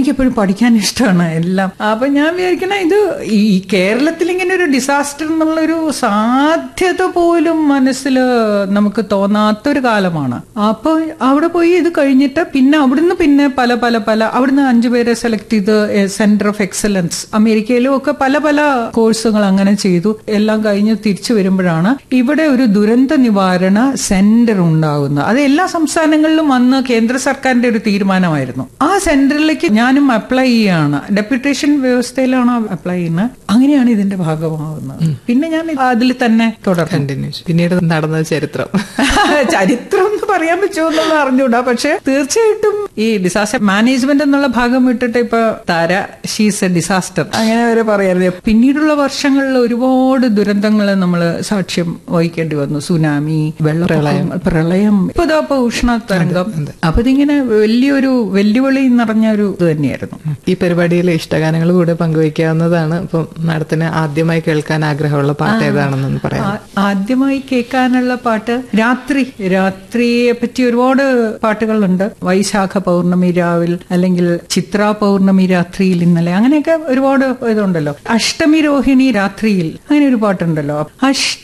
എനിക്കെപ്പോഴും പഠിക്കാൻ ഇഷ്ടമാണ് എല്ലാം അപ്പൊ ഞാൻ വിചാരിക്കണ ഇത് ഈ കേരളത്തിൽ ഇങ്ങനെ ഒരു ഡിസാസ്റ്റർ എന്നുള്ളൊരു സാധ്യത പോലും മനസ്സിൽ നമുക്ക് തോന്നാത്തൊരു കാലമാണ് അപ്പൊ അവിടെ പോയി ഇത് കഴിഞ്ഞിട്ട് പിന്നെ അവിടുന്ന് പിന്നെ പല പല പല അവിടുന്ന് അഞ്ചു പേരെ സെലക്ട് ചെയ്ത് സെന്റർ ഓഫ് എക്സലൻസ് അമേരിക്കയിലും ഒക്കെ പല പല കോഴ്സുകൾ അങ്ങനെ ചെയ്തു എല്ലാം കഴിഞ്ഞ് തിരിച്ചു വരുമ്പോഴാണ് ഇവിടെ ഒരു ദുരന്ത നിവാരണ സെന്റർ ഉണ്ടാകുന്നത് അത് എല്ലാ സംസ്ഥാനങ്ങളിലും വന്ന് കേന്ദ്ര സർക്കാരിന്റെ ഒരു തീരുമാനമായിരുന്നു ആ സെന്ററിലേക്ക് ഞാനും അപ്ലൈ ചെയ്യാണ് ഡെപ്യൂട്ടേഷൻ വ്യവസ്ഥയിലാണ് അപ്ലൈ ചെയ്യുന്നത് അങ്ങനെയാണ് ഇതിന്റെ ഭാഗമാവുന്നത് പിന്നെ ഞാൻ അതിൽ തന്നെ തുടർന്നു കണ്ടിന്യൂ പിന്നീട് നടന്ന ചരിത്രം ചരിത്രം എന്ന് പറയാൻ പറ്റുമോ എന്നുള്ള അറിഞ്ഞൂടാ പക്ഷെ തീർച്ചയായിട്ടും ഈ ഡിസാസ്റ്റർ മാനേജ്മെന്റ് എന്നുള്ള ഭാഗം വിട്ടിട്ട് ഇപ്പൊ താര ഷീസ് എ ഡിസാസ്റ്റർ അങ്ങനെ വരെ പറയരുത് പിന്നീടുള്ള വർഷങ്ങളിൽ ഒരുപാട് ദുരന്തങ്ങൾ നമ്മൾ സാക്ഷ്യം വഹിക്കേണ്ടി വന്നു സുനാമി വെള്ളപ്രളയം പ്രളയം ഇപ്പൊ ഇതാ ഇപ്പൊ ഉഷ്ണ തരംഗം അപ്പൊ ഇതിങ്ങനെ വലിയൊരു വെല്ലുവിളി നിറഞ്ഞ ഒരു ഇത് തന്നെയായിരുന്നു ഈ പരിപാടിയിലെ ഇഷ്ടഗാനങ്ങൾ കൂടെ പങ്കുവയ്ക്കാവുന്നതാണ് ഇപ്പം മാഡത്തിന് ആദ്യമായി കേൾക്കാൻ ആഗ്രഹമുള്ള പാട്ട് ഏതാണെന്നൊന്ന് പറയാം ആ- ആദ്യമായി കേൾക്കാനുള്ള പാട്ട് രാത്രി രാത്രിയെ പറ്റി ഒരുപാട് പാട്ടുകളുണ്ട് വൈശാഖ പൗർണമി രാവിൽ അല്ലെങ്കിൽ ചിത്ര പൗർണമി രാത്രിയിൽ ഇന്നലെ അങ്ങനെയൊക്കെ ഒരുപാട് ഇതുണ്ടല്ലോ അഷ്ടമി രോഹിണി രാത്രിയിൽ അങ്ങനെ ഒരു പാട്ടുണ്ടല്ലോ അഷ്ട